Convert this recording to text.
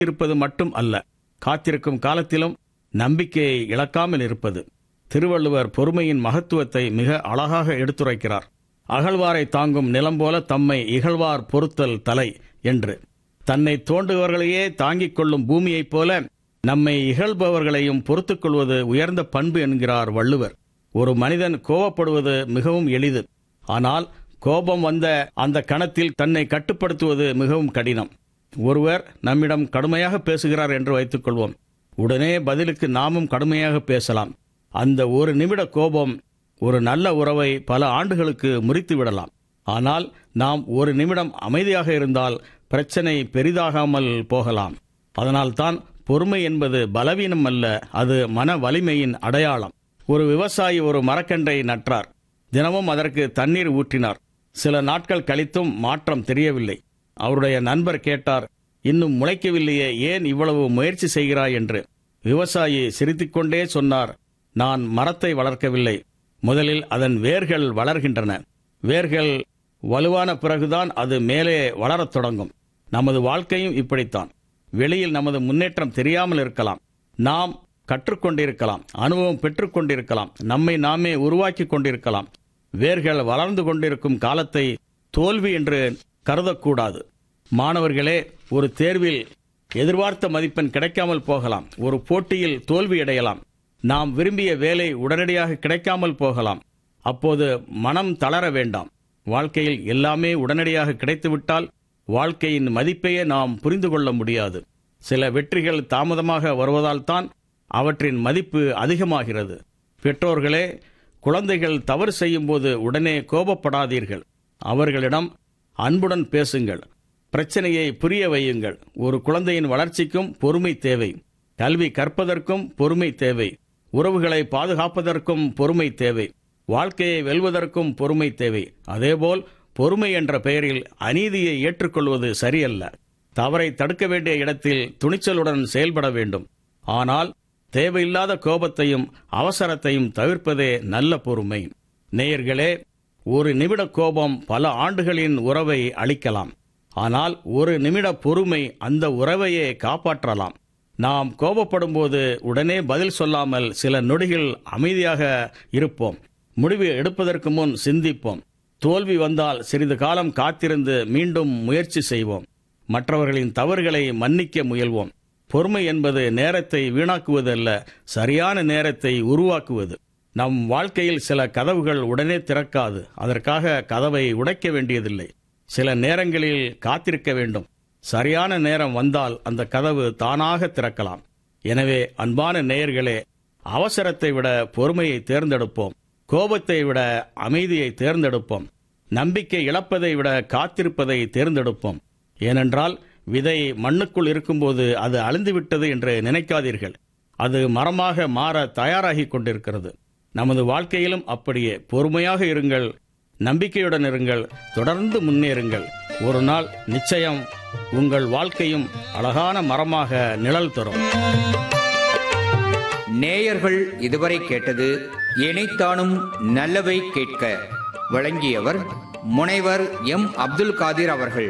இருப்பது மட்டும் அல்ல காத்திருக்கும் காலத்திலும் நம்பிக்கையை இழக்காமல் இருப்பது திருவள்ளுவர் பொறுமையின் மகத்துவத்தை மிக அழகாக எடுத்துரைக்கிறார் அகழ்வாரை தாங்கும் நிலம் போல தம்மை இகழ்வார் பொறுத்தல் தலை என்று தன்னை தோண்டுபவர்களையே தாங்கிக் கொள்ளும் பூமியைப் போல நம்மை இகழ்பவர்களையும் பொறுத்துக் கொள்வது உயர்ந்த பண்பு என்கிறார் வள்ளுவர் ஒரு மனிதன் கோபப்படுவது மிகவும் எளிது ஆனால் கோபம் வந்த அந்த கணத்தில் தன்னை கட்டுப்படுத்துவது மிகவும் கடினம் ஒருவர் நம்மிடம் கடுமையாக பேசுகிறார் என்று வைத்துக் கொள்வோம் உடனே பதிலுக்கு நாமும் கடுமையாக பேசலாம் அந்த ஒரு நிமிட கோபம் ஒரு நல்ல உறவை பல ஆண்டுகளுக்கு முறித்து விடலாம் ஆனால் நாம் ஒரு நிமிடம் அமைதியாக இருந்தால் பிரச்சனை பெரிதாகாமல் போகலாம் அதனால்தான் பொறுமை என்பது பலவீனம் அல்ல அது மன வலிமையின் அடையாளம் ஒரு விவசாயி ஒரு மரக்கன்றை நட்டார் தினமும் அதற்கு தண்ணீர் ஊற்றினார் சில நாட்கள் கழித்தும் மாற்றம் தெரியவில்லை அவருடைய நண்பர் கேட்டார் இன்னும் முளைக்கவில்லையே ஏன் இவ்வளவு முயற்சி செய்கிறாய் என்று விவசாயி சிரித்துக்கொண்டே சொன்னார் நான் மரத்தை வளர்க்கவில்லை முதலில் அதன் வேர்கள் வளர்கின்றன வேர்கள் வலுவான பிறகுதான் அது மேலே வளரத் தொடங்கும் நமது வாழ்க்கையும் இப்படித்தான் வெளியில் நமது முன்னேற்றம் தெரியாமல் இருக்கலாம் நாம் கற்றுக்கொண்டிருக்கலாம் அனுபவம் பெற்றுக்கொண்டிருக்கலாம் நம்மை நாமே உருவாக்கி கொண்டிருக்கலாம் வேர்கள் வளர்ந்து கொண்டிருக்கும் காலத்தை தோல்வி என்று கருதக்கூடாது மாணவர்களே ஒரு தேர்வில் எதிர்பார்த்த மதிப்பெண் கிடைக்காமல் போகலாம் ஒரு போட்டியில் தோல்வியடையலாம் நாம் விரும்பிய வேலை உடனடியாக கிடைக்காமல் போகலாம் அப்போது மனம் தளர வேண்டாம் வாழ்க்கையில் எல்லாமே உடனடியாக கிடைத்துவிட்டால் வாழ்க்கையின் மதிப்பையே நாம் புரிந்து கொள்ள முடியாது சில வெற்றிகள் தாமதமாக வருவதால் தான் அவற்றின் மதிப்பு அதிகமாகிறது பெற்றோர்களே குழந்தைகள் தவறு செய்யும்போது உடனே கோபப்படாதீர்கள் அவர்களிடம் அன்புடன் பேசுங்கள் பிரச்சனையை புரிய வையுங்கள் ஒரு குழந்தையின் வளர்ச்சிக்கும் பொறுமை தேவை கல்வி கற்பதற்கும் பொறுமை தேவை உறவுகளை பாதுகாப்பதற்கும் பொறுமை தேவை வாழ்க்கையை வெல்வதற்கும் பொறுமை தேவை அதேபோல் பொறுமை என்ற பெயரில் அநீதியை ஏற்றுக்கொள்வது சரியல்ல தவறை தடுக்க வேண்டிய இடத்தில் துணிச்சலுடன் செயல்பட வேண்டும் ஆனால் தேவையில்லாத கோபத்தையும் அவசரத்தையும் தவிர்ப்பதே நல்ல பொறுமை நேயர்களே ஒரு நிமிட கோபம் பல ஆண்டுகளின் உறவை அளிக்கலாம் ஆனால் ஒரு நிமிட பொறுமை அந்த உறவையே காப்பாற்றலாம் நாம் கோபப்படும்போது உடனே பதில் சொல்லாமல் சில நொடிகள் அமைதியாக இருப்போம் முடிவு எடுப்பதற்கு முன் சிந்திப்போம் தோல்வி வந்தால் சிறிது காலம் காத்திருந்து மீண்டும் முயற்சி செய்வோம் மற்றவர்களின் தவறுகளை மன்னிக்க முயல்வோம் பொறுமை என்பது நேரத்தை வீணாக்குவது அல்ல சரியான நேரத்தை உருவாக்குவது நம் வாழ்க்கையில் சில கதவுகள் உடனே திறக்காது அதற்காக கதவை உடைக்க வேண்டியதில்லை சில நேரங்களில் காத்திருக்க வேண்டும் சரியான நேரம் வந்தால் அந்த கதவு தானாக திறக்கலாம் எனவே அன்பான நேயர்களே அவசரத்தை விட பொறுமையை தேர்ந்தெடுப்போம் கோபத்தை விட அமைதியை தேர்ந்தெடுப்போம் நம்பிக்கை இழப்பதை விட காத்திருப்பதை தேர்ந்தெடுப்போம் ஏனென்றால் விதை மண்ணுக்குள் இருக்கும்போது அது அழிந்துவிட்டது என்று நினைக்காதீர்கள் அது மரமாக மாற தயாராகி கொண்டிருக்கிறது நமது வாழ்க்கையிலும் அப்படியே பொறுமையாக இருங்கள் நம்பிக்கையுடன் இருங்கள் தொடர்ந்து முன்னேறுங்கள் ஒரு நாள் நிச்சயம் உங்கள் வாழ்க்கையும் அழகான மரமாக நிழல் தரும் நேயர்கள் இதுவரை கேட்டது இணைத்தானும் நல்லவை கேட்க வழங்கியவர் முனைவர் எம் அப்துல் காதிர் அவர்கள்